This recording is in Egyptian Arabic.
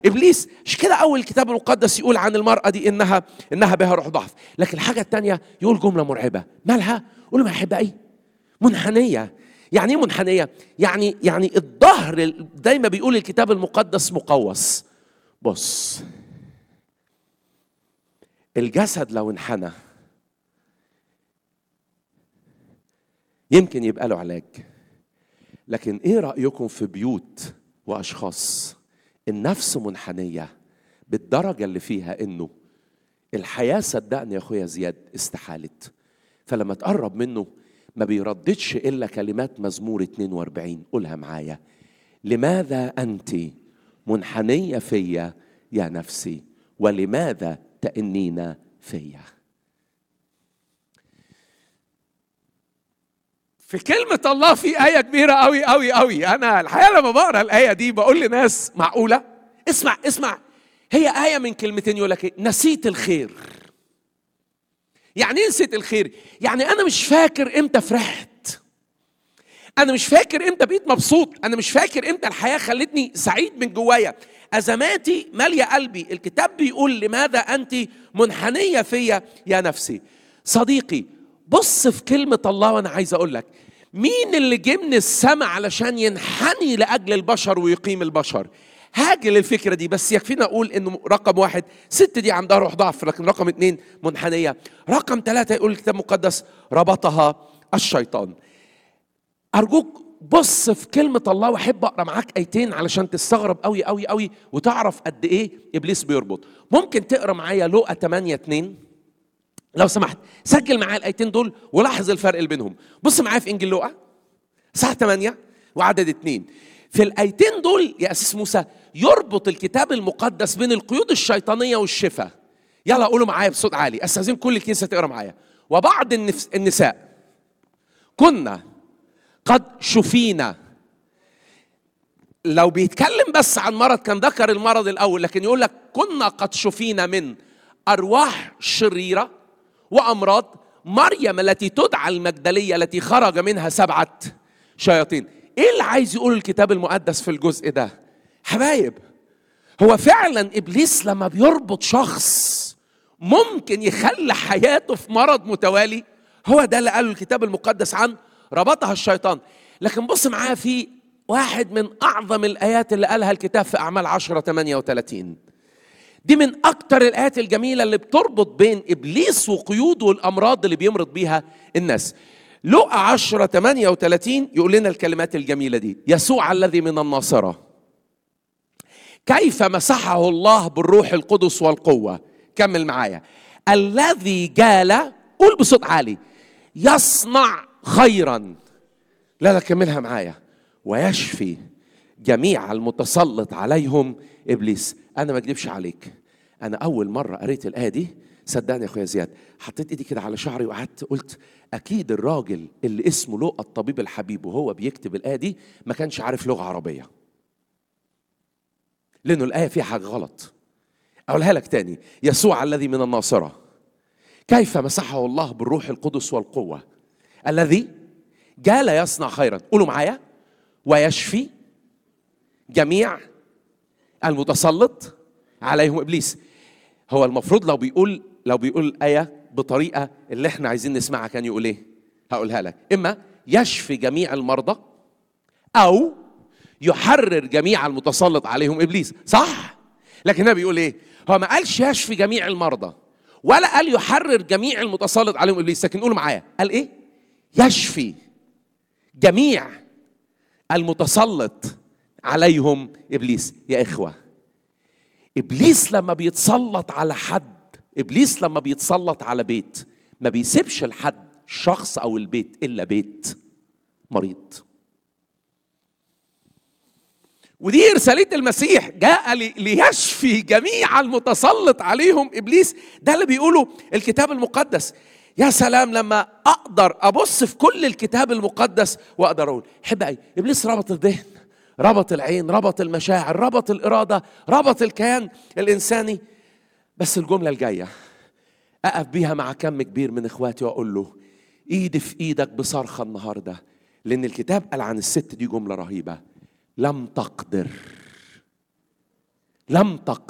ابليس مش كده اول الكتاب المقدس يقول عن المراه دي انها انها بها روح ضعف لكن الحاجه الثانيه يقول جمله مرعبه مالها قول ما يحب ايه منحنيه يعني ايه منحنيه يعني يعني الظهر دايما بيقول الكتاب المقدس مقوس بص الجسد لو انحنى يمكن يبقى له علاج لكن ايه رايكم في بيوت واشخاص النفس منحنيه بالدرجه اللي فيها انه الحياه صدقني يا اخويا زياد استحالت فلما تقرب منه ما بيرددش الا كلمات مزمور 42 قولها معايا لماذا انت منحنيه فيا يا نفسي ولماذا تأنين فيا في كلمة الله في آية كبيرة أوي أوي أوي أنا الحقيقة لما بقرا الآية دي بقول لناس معقولة اسمع اسمع هي آية من كلمتين يقول لك إيه؟ نسيت الخير يعني ايه نسيت الخير؟ يعني أنا مش فاكر إمتى فرحت أنا مش فاكر إمتى بقيت مبسوط أنا مش فاكر إمتى الحياة خلتني سعيد من جوايا أزماتي مالية قلبي الكتاب بيقول لماذا أنت منحنية فيا يا نفسي صديقي بص في كلمة الله وأنا عايز أقول لك مين اللي جه من السماء علشان ينحني لأجل البشر ويقيم البشر هاجي للفكرة دي بس يكفينا أقول إنه رقم واحد ست دي عندها روح ضعف لكن رقم اتنين منحنية رقم ثلاثة يقول الكتاب المقدس ربطها الشيطان أرجوك بص في كلمة الله وأحب أقرأ معاك آيتين علشان تستغرب قوي قوي قوي وتعرف قد إيه إبليس بيربط ممكن تقرأ معايا لوقا 8 2 لو سمحت سجل معايا الآيتين دول ولاحظ الفرق اللي بينهم بص معايا في إنجيل لوقا صح 8 وعدد 2 في الآيتين دول يا أسيس موسى يربط الكتاب المقدس بين القيود الشيطانية والشفاء يلا قولوا معايا بصوت عالي استاذن كل الكنيسه تقرا معايا وبعض النفس النساء كنا قد شفينا لو بيتكلم بس عن مرض كان ذكر المرض الاول لكن يقول لك كنا قد شفينا من ارواح شريره وامراض مريم التي تدعى المجدليه التي خرج منها سبعه شياطين ايه اللي عايز يقول الكتاب المقدس في الجزء ده حبايب هو فعلا ابليس لما بيربط شخص ممكن يخلي حياته في مرض متوالي هو ده اللي قاله الكتاب المقدس عن ربطها الشيطان لكن بص معايا في واحد من اعظم الايات اللي قالها الكتاب في اعمال 10 38 دي من اكتر الايات الجميله اللي بتربط بين ابليس وقيوده والامراض اللي بيمرض بيها الناس لقى 10 38 يقول لنا الكلمات الجميله دي يسوع الذي من الناصره كيف مسحه الله بالروح القدس والقوه كمل معايا الذي جال قول بصوت عالي يصنع خيرا لا لا كملها معايا ويشفي جميع المتسلط عليهم ابليس انا ما اكذبش عليك انا اول مره قريت الايه دي صدقني يا اخويا زياد حطيت ايدي كده على شعري وقعدت قلت اكيد الراجل اللي اسمه لقى الطبيب الحبيب وهو بيكتب الايه دي ما كانش عارف لغه عربيه لانه الايه فيها حاجه غلط اقولها لك تاني يسوع الذي من الناصره كيف مسحه الله بالروح القدس والقوه الذي جال يصنع خيرا قولوا معايا ويشفي جميع المتسلط عليهم ابليس هو المفروض لو بيقول لو بيقول الايه بطريقه اللي احنا عايزين نسمعها كان يقول ايه هقولها لك اما يشفي جميع المرضى او يحرر جميع المتسلط عليهم ابليس صح لكن هنا بيقول ايه هو ما قالش يشفي جميع المرضى ولا قال يحرر جميع المتسلط عليهم ابليس لكن قولوا معايا قال ايه يشفي جميع المتسلط عليهم ابليس يا اخوه ابليس لما بيتسلط على حد ابليس لما بيتسلط على بيت ما بيسيبش لحد شخص او البيت الا بيت مريض ودي رسالة المسيح جاء ليشفي جميع المتسلط عليهم ابليس ده اللي بيقوله الكتاب المقدس يا سلام لما اقدر ابص في كل الكتاب المقدس واقدر اقول حب اي ابليس ربط الذهن ربط العين ربط المشاعر ربط الاراده ربط الكيان الانساني بس الجمله الجايه اقف بيها مع كم كبير من اخواتي واقول له ايدي في ايدك بصرخه النهارده لان الكتاب قال عن الست دي جمله رهيبه لم تقدر لم تقطع